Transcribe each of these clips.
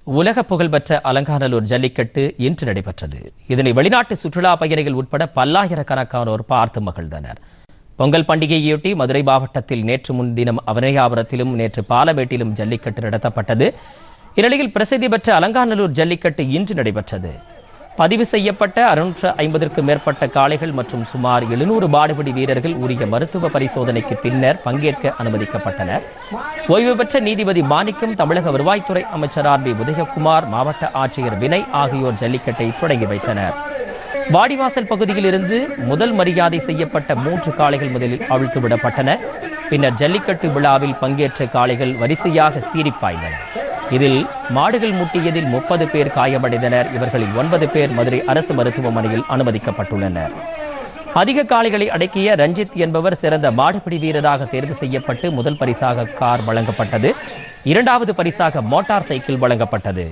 உலக புகழ்பெற்ற அலங்காநல்லூர் ஜல்லிக்கட்டு இன்று நடைபெற்றது இதனை வெளிநாட்டு சுற்றுலா பயணிகள் உட்பட பல்லாயிரக்கணக்கானோர் பார்த்து மகிழ்ந்தனர் பொங்கல் பண்டிகையொட்டி மதுரை மாவட்டத்தில் நேற்று முன்தினம் அவனையாபுரத்திலும் நேற்று பாலமேட்டிலும் ஜல்லிக்கட்டு நடத்தப்பட்டது இந்நிலையில் பிரசித்தி பெற்ற அலங்காநல்லூர் ஜல்லிக்கட்டு இன்று நடைபெற்றது பதிவு செய்யப்பட்ட அறுநூற்று ஐம்பதற்கும் மேற்பட்ட காளைகள் மற்றும் சுமார் எழுநூறு மாடுபிடி வீரர்கள் உரிய மருத்துவ பரிசோதனைக்கு பின்னர் பங்கேற்க அனுமதிக்கப்பட்டனர் ஓய்வு பெற்ற நீதிபதி மாணிக்கம் தமிழக வருவாய்த்துறை அமைச்சர் ஆர் பி உதயகுமார் மாவட்ட ஆட்சியர் வினய் ஆகியோர் ஜல்லிக்கட்டை தொடங்கி வைத்தனர் வாடிவாசல் பகுதியில் இருந்து முதல் மரியாதை செய்யப்பட்ட மூன்று காளைகள் முதலில் அவிழ்த்து விடப்பட்டன பின்னர் ஜல்லிக்கட்டு விழாவில் பங்கேற்ற காளைகள் வரிசையாக சீறிப்பாய்ந்தன இதில் மாடுகள் முட்டியதில் முப்பது பேர் காயமடைந்தனர் இவர்களில் ஒன்பது பேர் மதுரை அரசு மருத்துவமனையில் அனுமதிக்கப்பட்டுள்ளனர் அதிக காளைகளை அடக்கிய ரஞ்சித் என்பவர் சிறந்த மாடுபிடி வீரராக தேர்வு செய்யப்பட்டு முதல் பரிசாக கார் வழங்கப்பட்டது இரண்டாவது பரிசாக மோட்டார் சைக்கிள் வழங்கப்பட்டது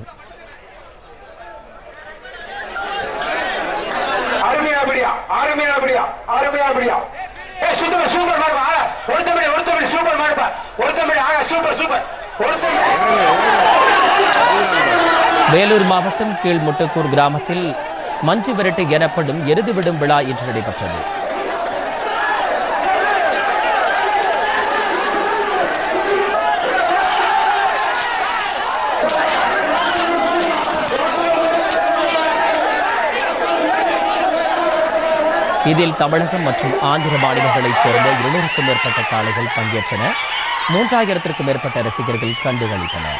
அருமையாபடியா அருமையாபடியா அருமையாபடியா ஏ சூப்பர் சூப்பர் மாடுப்பா ஆக ஒருத்தமடி ஒருத்தமடி சூப்பர் மாடுப்பா ஒருத்தமடி ஆக சூப்பர் சூப்பர் ஒருத்தமடி வேலூர் மாவட்டம் கீழ்முட்டுக்கூர் கிராமத்தில் மஞ்சு விரட்டு எனப்படும் எருது விடும் விழா இன்று நடைபெற்றது இதில் தமிழகம் மற்றும் ஆந்திர மாநிலங்களைச் சேர்ந்த இருநூறுக்கும் மேற்பட்ட காளைகள் பங்கேற்றன மூன்றாயிரத்திற்கும் மேற்பட்ட ரசிகர்கள் கண்டுகளித்தனர்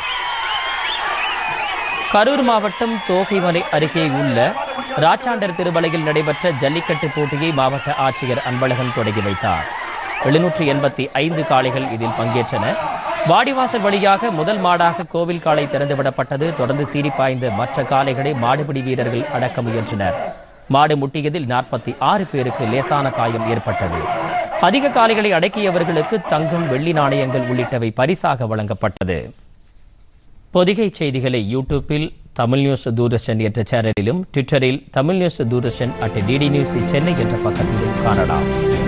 கரூர் மாவட்டம் தோகைமலை அருகே உள்ள ராச்சாண்டர் திருமலையில் நடைபெற்ற ஜல்லிக்கட்டு போட்டியை மாவட்ட ஆட்சியர் அன்பழகன் தொடங்கி வைத்தார் எழுநூற்று எண்பத்தி ஐந்து காளைகள் இதில் பங்கேற்றன வாடிவாசல் வழியாக முதல் மாடாக கோவில் காளை திறந்துவிடப்பட்டது தொடர்ந்து சீறிப்பாய்ந்த மற்ற காளைகளை மாடுபிடி வீரர்கள் அடக்க முயன்றனர் மாடு முட்டியதில் நாற்பத்தி ஆறு பேருக்கு லேசான காயம் ஏற்பட்டது அதிக காளைகளை அடக்கியவர்களுக்கு தங்கம் வெள்ளி நாணயங்கள் உள்ளிட்டவை பரிசாக வழங்கப்பட்டது பொதிகை செய்திகளை யூடியூப்பில் தமிழ் நியூஸ் தூர்தர்ஷன் என்ற சேனலிலும் ட்விட்டரில் Tamil news Doordarshan at DD news Chennai என்ற பக்கத்திலும் காணலாம்